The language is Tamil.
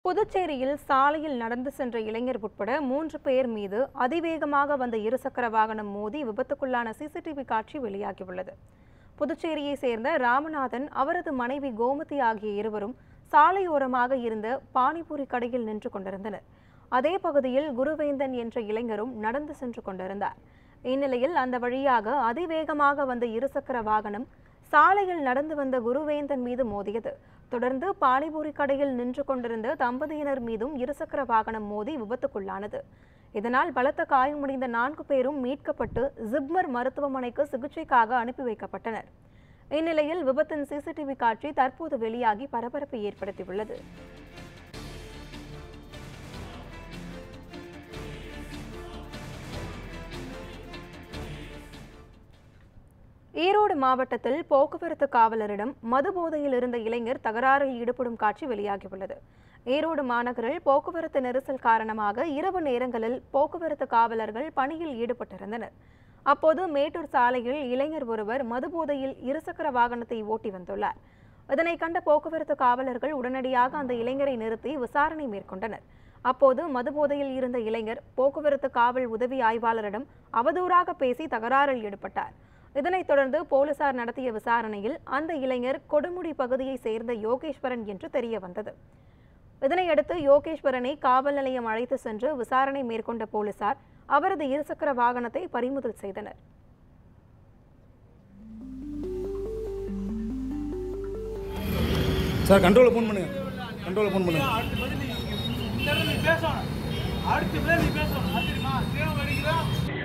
புதுச்சேரியில் சாலையில் நடந்து சென்ற இளைஞர் உட்பட மூன்று பேர் மீது அதிவேகமாக வந்த இருசக்கர வாகனம் மோதி விபத்துக்குள்ளான சிசிடிவி காட்சி வெளியாகியுள்ளது புதுச்சேரியை சேர்ந்த ராமநாதன் அவரது மனைவி கோமதி ஆகிய இருவரும் சாலையோரமாக இருந்த பானிபூரி கடையில் நின்று கொண்டிருந்தனர் அதே பகுதியில் குருவேந்தன் என்ற இளைஞரும் நடந்து சென்று கொண்டிருந்தார் இந்நிலையில் அந்த வழியாக அதிவேகமாக வந்த இருசக்கர வாகனம் சாலையில் நடந்து வந்த குருவேந்தன் மீது மோதியது தொடர்ந்து பானிபூரி கடையில் நின்று கொண்டிருந்த தம்பதியினர் மீதும் இருசக்கர வாகனம் மோதி விபத்துக்குள்ளானது இதனால் பலத்த காயமடைந்த நான்கு பேரும் மீட்கப்பட்டு ஜிப்மர் மருத்துவமனைக்கு சிகிச்சைக்காக அனுப்பி வைக்கப்பட்டனர் இந்நிலையில் விபத்தின் சிசிடிவி காட்சி தற்போது வெளியாகி பரபரப்பை ஏற்படுத்தியுள்ளது ஈரோடு மாவட்டத்தில் போக்குவரத்து காவலரிடம் மது போதையில் இருந்த இளைஞர் தகராறில் ஈடுபடும் காட்சி வெளியாகியுள்ளது ஈரோடு மாநகரில் போக்குவரத்து நெரிசல் காரணமாக இரவு நேரங்களில் போக்குவரத்து காவலர்கள் பணியில் ஈடுபட்டிருந்தனர் அப்போது மேட்டூர் சாலையில் இளைஞர் ஒருவர் மது போதையில் இருசக்கர வாகனத்தை ஓட்டி வந்துள்ளார் இதனை கண்ட போக்குவரத்து காவலர்கள் உடனடியாக அந்த இளைஞரை நிறுத்தி விசாரணை மேற்கொண்டனர் அப்போது மதுபோதையில் இருந்த இளைஞர் போக்குவரத்து காவல் உதவி ஆய்வாளரிடம் அவதூறாக பேசி தகராறில் ஈடுபட்டார் இதனைத் தொடர்ந்து போலீசார் நடத்திய விசாரணையில் அந்த இளைஞர் கொடுமுடி பகுதியைச் சேர்ந்த யோகேஸ்வரன் என்று தெரிய வந்தது இதனையடுத்து யோகேஸ்வரனை காவல் நிலையம் அழைத்து சென்று விசாரணை மேற்கொண்ட போலீசார் அவரது இருசக்கர வாகனத்தை பறிமுதல் செய்தனர் சார் கண்ட்ரோலில் ஃபோன் பண்ணுங்க கண்ட்ரோலில் ஃபோன் பண்ணுங்க அடுத்த பதில் நீ இந்த இடத்துல நீ பேசணும் அடுத்த பதில் நீ பேசணும் அது தெரியுமா தேவை அடிக்கிறா